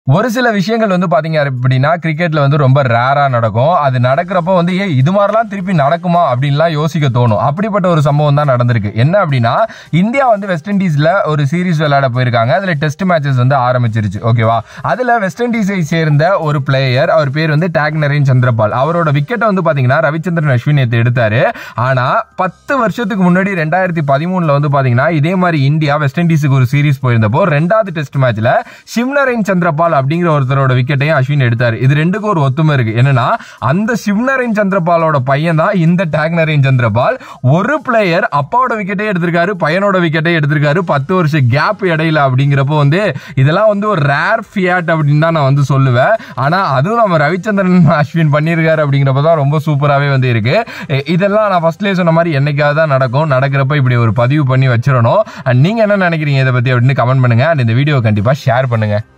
ஒரு சில விஷயங்கள் வந்து பாத்தீங்க அப்படின்னா கிரிக்கெட்ல வந்து ரொம்ப ரேரா நடக்கும் அது நடக்கிறப்ப வந்து ஏ இது மாதிரிலாம் திருப்பி நடக்குமா அப்படின்லாம் யோசிக்க தோணும் அப்படிப்பட்ட ஒரு சம்பவம் தான் நடந்திருக்கு என்ன அப்படின்னா இந்தியா வந்து வெஸ்ட் இண்டீஸ்ல ஒரு சீரிஸ் விளையாட போயிருக்காங்க அதுல டெஸ்ட் மேட்சஸ் வந்து ஆரம்பிச்சிருச்சு ஓகேவா அதுல வெஸ்ட் இண்டீஸை சேர்ந்த ஒரு பிளேயர் அவர் பேர் வந்து டேக் நரேன் சந்திரபால் அவரோட விக்கெட்டை வந்து பாத்தீங்கன்னா ரவிச்சந்திரன் அஸ்வின் நேத்து எடுத்தாரு ஆனா பத்து வருஷத்துக்கு முன்னாடி ரெண்டாயிரத்தி பதிமூணுல வந்து பாத்தீங்கன்னா இதே மாதிரி இந்தியா வெஸ்ட் இண்டீஸுக்கு ஒரு சீரிஸ் போயிருந்தப்போ ரெண்டாவது டெஸ்ட் மேட்ச்ல சிவ்னரேன் சந்திரபால் அப்படிங்கிற ஒருத்தரோட விக்கெட்டையும் அஸ்வின் எடுத்தாரு இது ரெண்டுக்கும் ஒரு ஒத்துமை இருக்கு என்னன்னா அந்த சிவ்னரேன் சந்திரபாலோட பையன் தான் இந்த டேக் நரேன் சந்திரபால் ஒரு பிளேயர் அப்பாவோட விக்கெட்டே எடுத்திருக்காரு பையனோட விக்கெட்டே எடுத்திருக்காரு பத்து வருஷம் கேப் இடையில அப்படிங்கிறப்போ வந்து இதெல்லாம் வந்து ஒரு ரேர் ஃபியாட் அப்படின்னு தான் நான் வந்து சொல்லுவேன் ஆனா அதுவும் நம்ம ரவிச்சந்திரன் அஸ்வின் பண்ணியிருக்காரு அப்படிங்கிறப்ப தான் ரொம்ப சூப்பராகவே வந்து இருக்கு எ- இதெல்லாம் நான் ஃபர்ஸ்ட்லேயே சொன்ன மாதிரி என்னைக்காவது தான் நடக்கும் நடக்கிறப்ப இப்படி ஒரு பதிவு பண்ணி வச்சிடணும் And நீங்க என்ன நினைக்கிறீங்க இதை பத்தி அப்படின்னு கமெண்ட் பண்ணுங்க அண்ட் இந்த வீடியோ கண்டிப்பா ஷேர் பண்ணுங்க